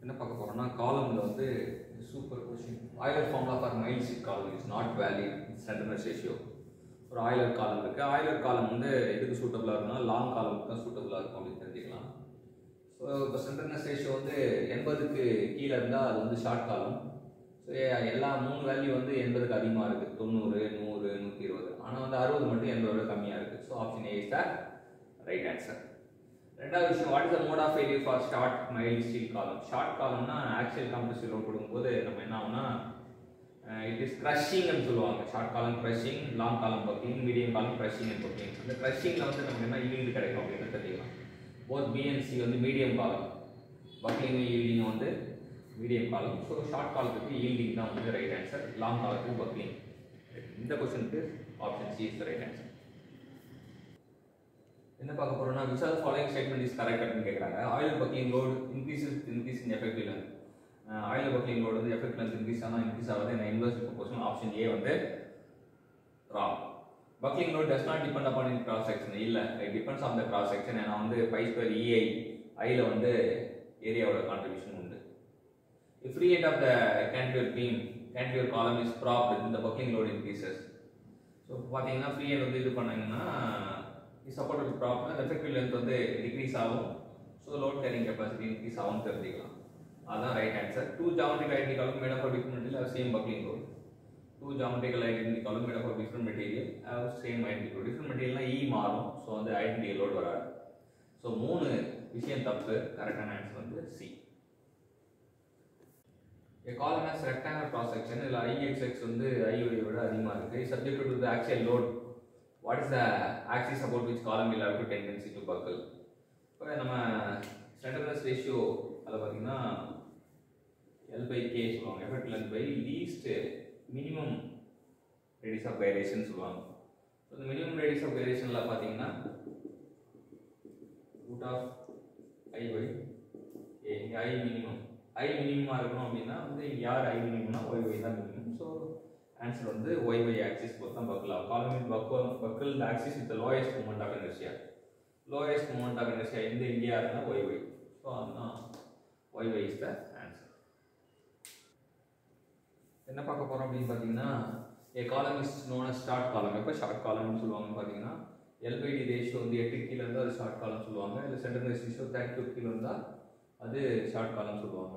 என்ன பார்க்க போறோம்னா காலம்ல வந்து super question Euler formula for mild steel column is not valid slenderness ratio ஒரு ஆயிலர் காலம் இருக்கு ஆயிலர் காலம் வந்து எதுக்கு சூட்டபிளாக இருக்குன்னா லாங் காலமுக்கு தான் சூட்டபிளாக இருக்கும் அப்படின்னு தெரிஞ்சுக்கலாம் ஸோ இப்போ சென்டர்னஸ் ரேஷியோ வந்து எண்பதுக்கு கீழே இருந்தால் அது வந்து ஷார்ட் காலம் ஸோ எல்லா மூணு வேல்யூ வந்து எண்பதுக்கு அதிகமாக இருக்குது தொண்ணூறு நூறு நூற்றி இருபது ஆனால் வந்து அறுபது மட்டும் எண்பதோட கம்மியாக இருக்குது so option A is the right answer ரெண்டாவது விஷயம் what is the mode of failure for short mild steel column short காலம்னா ஆக்சுவல் கம்ப்ரஸர் லோட் கொடுக்கும்போது நம்ம என்ன ஆகும்னா இட் இஸ் க்ரஷிங்னு சொல்லுவாங்க ஷார்ட் காலம் crushing long column buckling medium column crushing and buckling அந்த க்ரஷிங்கில் வந்து நமக்கு என்ன ஈல்டு கிடைக்கும் அப்படின்னு தெரிஞ்சுக்கலாம் போத் பிஎன்சி வந்து மீடியம் காலம் பக்லிங் ஈல்டிங் வந்து மீடியம் காலம் ஸோ ஷார்ட் காலத்துக்கு ஈல்டிங் தான் வந்து ரைட் ஆன்சர் லாங் காலத்துக்கு பக்லிங் இந்த கொஸ்டினுக்கு option C is right answer என்ன பார்க்க போறோம்னா which are following statement is correct அப்படின்னு கேட்குறாங்க Euler buckling load increase increase in effective length Euler buckling load வந்து எஃபெக்ட் லென்த் இன்க்ரீஸ் ஆனால் இன்க்ரீஸ் ஆகுது நான் இன்வெர்ஸ் ப்ரொபோஷன் ஆப்ஷன் ஏ வந்து wrong buckling load does not depend upon in cross section இல்லை it depends on the cross section ஏன்னா வந்து pi square E I ஐல வந்து ஏரியாவோட கான்ட்ரிபியூஷன் உண்டு If free end of the cantilever beam, cantilever column is propped, then the buckling load increases. So பார்த்தீங்கன்னா free end வந்து இது பண்ணாங்கன்னா சப்போர்ட் ப்ராப்னா எஃபெக்டிவ் லென்த் வந்து டிக்ரீஸ் ஆகும் so load carrying capacity increase ஆகும் தெரிஞ்சுக்கலாம் அதான் right answer two geometric identical column made of different material same buckling load two geometrical identical column made of different material same identical load different மெட்டீரியல்னா E மாறும் so வந்து identity load வராது so மூணு விஷயம் தப்பு கரெக்டான ஆன்சர் வந்து C A column has rectangular cross section இல்ல IXX வந்து IY விட அதிகமா இருக்கு subject to the axial load what is the axis about which column will have to tendency to buckle இப்போ நம்ம ஸ்டாண்டர்டஸ் ரேஷியோ அதில் பார்த்தீங்கன்னா L by K சொல்லுவாங்க effect length by least minimum radius of gyration சொல்லுவாங்க so இந்த minimum radius of கைரேஷனில் பார்த்தீங்கன்னா root of I by A இங்கே ஐ மினிமம் ஐ மினிமமாக இருக்கணும் அப்படின்னா வந்து இங்க யார் ஐ மினிமம்னா ஒய் ஒய் தான் மினிமம் ஸோ ஆன்சர் வந்து ஒய் ஒய் ஆக்சிஸ் பொறுத்து தான் பக்கிள் ஆகும் column with buckle buckle axis with lowest moment of inertia lowest moment of inertia எந்த இந்தியா இருந்தால் ஒய் ஒய் ஸோ அதுதான் Y Y is the answer என்ன பார்க்க போகிறோம் அப்படின்னு பார்த்தீங்கன்னா ஏ காலம் இஸ் நோன் ஸ்டார்ட் காலம் எப்போ ஷார்ட் காலம்னு சொல்லுவாங்கன்னு பார்த்தீங்கன்னா எல்பிடி ரேஷியோ வந்து எட்டு கீழே இருந்தால் அது ஷார்ட் காலம் சொல்லுவாங்க இல்லை சென்டர் ரேஷியோ தேர்ட்டி டூ கீழே இருந்தால் அது ஷார்ட் காலம் சொல்லுவாங்க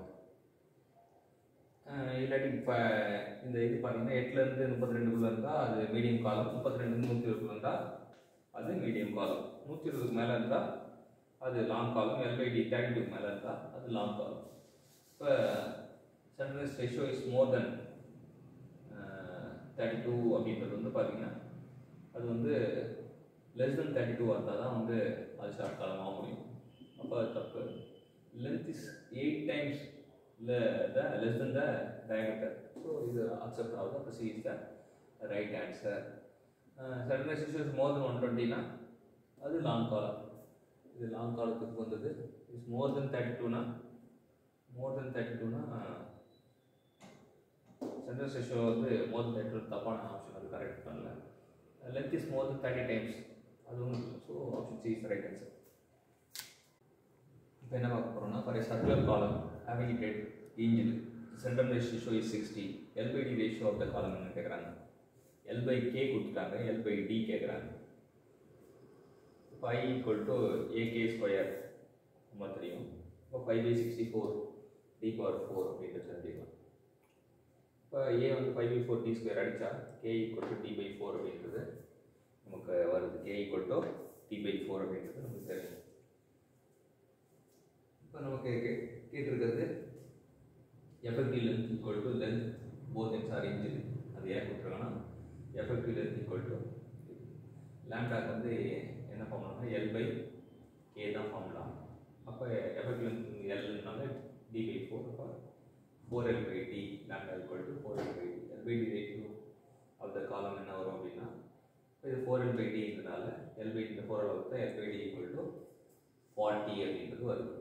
அஹ் இல்லாட்டி இப்போ இந்த இது பார்த்தீங்கன்னா எட்டுலேருந்து முப்பத்தி ரெண்டுக்குள்ளே இருந்தால் அது மீடியம் காலம் முப்பத்தி ரெண்டு நூற்றி இருபதுக்குள்ள இருந்தால் அது மீடியம் காலம் நூற்றி இருபதுக்கு மேலே இருந்தால் அது லாங் காலம் எல்ஐடி தேர்ட்டி டூக்கு மேலே இருந்தால் அது லாங் காலம் இப்போ sunrise ratio is more than thirty two அப்படின்றது வந்து பார்த்தீங்கன்னா அது வந்து லெஸ் தென் தேர்ட்டி டூ இருந்தால் தான் வந்து அது ஷார்ட் காலமாக முடியும் அப்போ அது தப்பு length is 8 times the, the less than the diameter. So இது accept ஆகுது அப்போ C is the right answer. Uh, Sunrise issue is more than 120 னா அது லாங் காலம் இது லாங் காலத்துக்கு வந்தது இஸ் மோர் தென் தேர்ட்டி டூனா மோர் தென் தேர்ட்டி டூனா சன்ரைஸ் ரேஷியோ வந்து மோர் தென் தேர்ட்டி டூ தப்பான ஆப்ஷன் அது கரெக்ட் பண்ணல length is more than thirty times அதுவும் so option C is right answer இப்போ என்ன பார்க்க போகிறோம்னா for a circular column having dead hinged central ratio is sixty L by D ratio of the column என்ன கேட்குறாங்க L by K கொடுத்துட்டாங்க L by D கேட்குறாங்க five equal to A K square நம்ம தெரியும் இப்போ five by sixty four D power four அப்படின்றது தெரிஞ்சுக்கலாம் இப்போ ஏ வந்து five by four D square அடித்தா K equal to D by four அப்படின்றது நமக்கு வருது K equal to D by four அப்படின்றது நமக்கு தெரியும் இப்போ நமக்கு கே- கேட்டிருக்கிறது effective length equal to length both ends are hinged அது ஏன் கொடுத்துருக்காங்கன்னா எஃபெக்டிவ் லென்த் ஈக்குவல் டு லேம்டாக்கு வந்து என்ன ஃபார்முலானா எல் பை கே தான் ஃபார்முலா அப்போ எஃபெக்டிவ் லென்த் எல்னால டி பை ஃபோர் அப்போ four L by D lambda equal to four L by D L by D ratio of the column என்ன வரும் அப்படின்னா இப்போ இது ஃபோர் எல் பை டின்றனால எல் பை இந்த ஃபோர் வகுத்தா L by D equal to forty அப்படின்றது வருது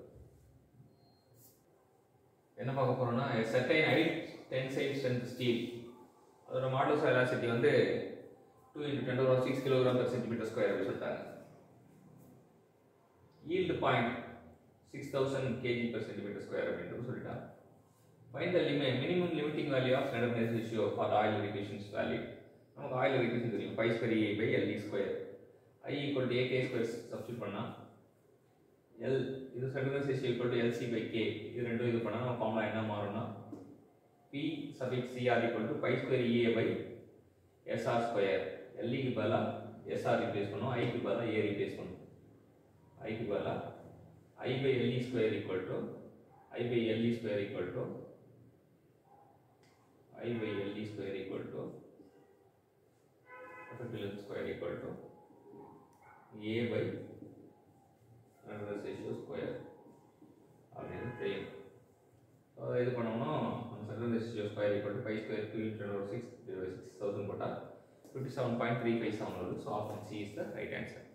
என்ன பார்க்க போறோம்னா certain high tensile strength steel அதோட மாடல்ஸ் வெலாசிட்டி வந்து டூ இன்ட்டு டென் ஒரு six kilogram per centimetre square அப்படி சொல்லிட்டாங்க yield point six thousand KG per centimetre square அப்படின்றது சொல்லிட்டாங்க find the limit minimum limiting value of standard ratio for Euler equations value நமக்கு Euler equation தெரியும் pi square A by L E square I equal to A K square substitute பண்ணால் L இது standard ratio equal to L C by K இது ரெண்டும் இது பண்ணால் நம்ம formula என்ன மாறும்னா பி சபிக் C R equal to pi square E A by S R square எல்இக்கு பதிலாக எஸ்ஆர் ரிப்ளேஸ் பண்ணும் ஐக்கு பதிலாக ஏ ரிப்ளேஸ் பண்ணும் ஐக்கு பதிலாக I by L E square equal to I by L E square equal to I by L E square equal to effective length square equal to a by ratio square அப்படின்னு தெரியும் ஸோ அதை இது பண்ணோம்னா அந்த certain ratio square equal to five square two into ஒரு six six thousand போட்டால் fifty seven point three five seven வருது so option C is the right answer